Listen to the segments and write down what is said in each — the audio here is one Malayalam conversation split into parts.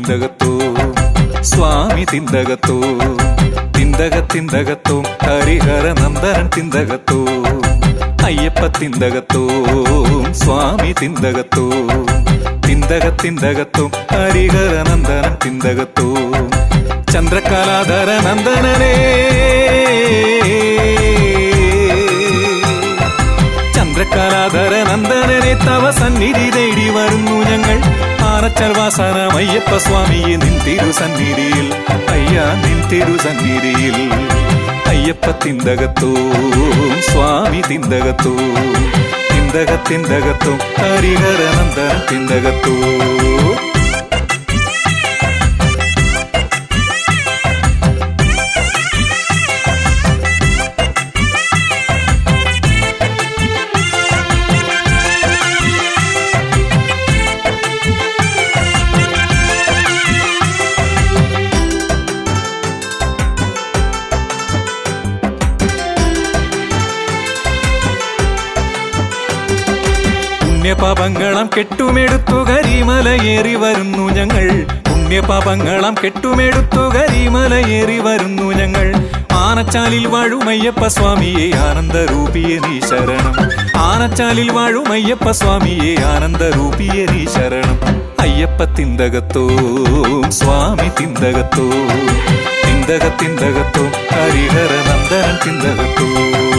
തിന്തകത്തോ സ്വാമി തിന്തകത്തോ തിന്തക തിന്തകത്തോ ഹരിഹര നന്ദനൻ തിന്തകത്തോ അയ്യപ്പ തിന്തകത്തോ സ്വാമി തിന്തകത്തോ തിന്തക തിന്തകത്തോ ഹരിഹര നന്ദനൻ തിന്തകത്തോ ചന്ദ്രകലാധര നന്ദനനേ ചന്ദ്രകലാധര നന്ദനനെ തവ സന്നിധി തേടി വരുന്നു ഞങ്ങൾ ആനച്ചൽ വാസനം അയ്യപ്പ സ്വാമിയെ നിൻ തിരുസന്നിധിയിൽ അയ്യ നിൻ തിരുസന്നിധിയിൽ അയ്യപ്പ തിന്തകത്തോ സ്വാമി തിന്തകത്തോ തിന്തക തിന്തകത്തോ ഹരിഹര നന്ദന തിന്തകത്തോ പുണ്യപാപങ്ങളം കെട്ടുമെടുത്തു കരിമലയേറി വരുന്നു ഞങ്ങൾ പുണ്യപാപങ്ങളം കെട്ടുമെടുത്തു കരിമലയേറി വരുന്നു ഞങ്ങൾ ആനച്ചാലിൽ വാഴുമയ്യപ്പ സ്വാമിയെ ആനന്ദരൂപിയെ നീ ശരണം ആനച്ചാലിൽ വാഴുമയ്യപ്പ സ്വാമിയെ ആനന്ദരൂപിയെ നീ ശരണം അയ്യപ്പ തിന്തകത്തോ സ്വാമി തിന്തകത്തോ തിന്തക തിന്തകത്തോ ഹരിഹര നന്ദനൻ തിന്തകത്തോ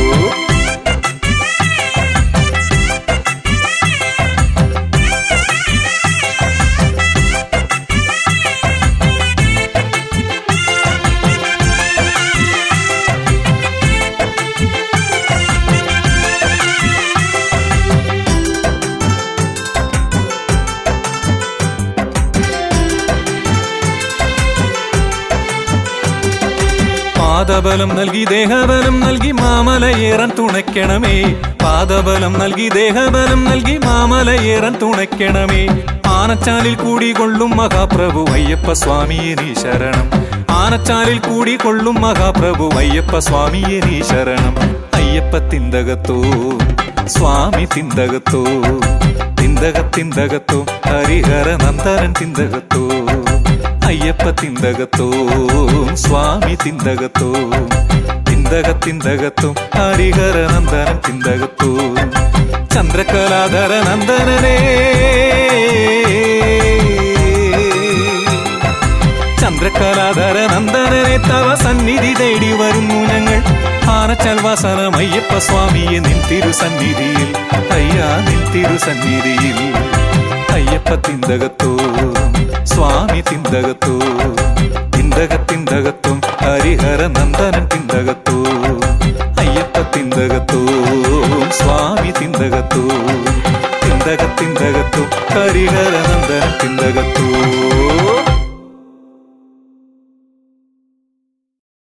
പാദബലം നൽകി ദേഹബലം നൽകി മാമലയേറാൻ തുണയ്ക്കണമേ പാദബലം നൽകി ദേഹബലം നൽകി മാമലയേറാൻ തുണയ്ക്കണമേ ആനച്ചാലിൽ കൂടി കൊള്ളും മഹാപ്രഭു അയ്യപ്പ സ്വാമിയെ നീ ശരണം ആനച്ചാലിൽ കൂടി കൊള്ളും മഹാപ്രഭു അയ്യപ്പ സ്വാമിയെ നീ ശരണം അയ്യപ്പ തിന്തകത്തോ സ്വാമി തിന്തകത്തോ തിന്തക തിന്തകത്തോ ഹരിഹര നന്ദനൻ തിന്തകത്തോ അയ്യപ്പ തിന്തകത്തോ സ്വാമി തിന്തകത്തോ തിന്തക തിന്തകത്തോ ഹരിഹര നന്ദനൻ തിന്തകത്തോ ചന്ദ്രകലാധര നന്ദനനേ ചന്ദ്രകലാധര നന്ദനനെ തവ സന്നിധി തേടി വരുന്നു ഞങ്ങൾ ആനച്ചാൽ വാസനം അയ്യപ്പ സ്വാമിയെ നിൻ തിരുസന്നിധിയിൽ അയ്യാ നിൻ തിരുസന്നിധിയിൽ അയ്യപ്പ തിന്തകത്തോ സ്വാമി തിന്തകത്തോ തിന്തക തിന്തകത്തും ഹരിഹര നന്ദനൻ തിന്തകത്തോ അയ്യപ്പ തിന്തകത്തോ സ്വാമി തിന്തകത്തോ തിന്തക തിന്തകത്തോ ഹരിഹര നന്ദനൻ തിന്തകത്തോ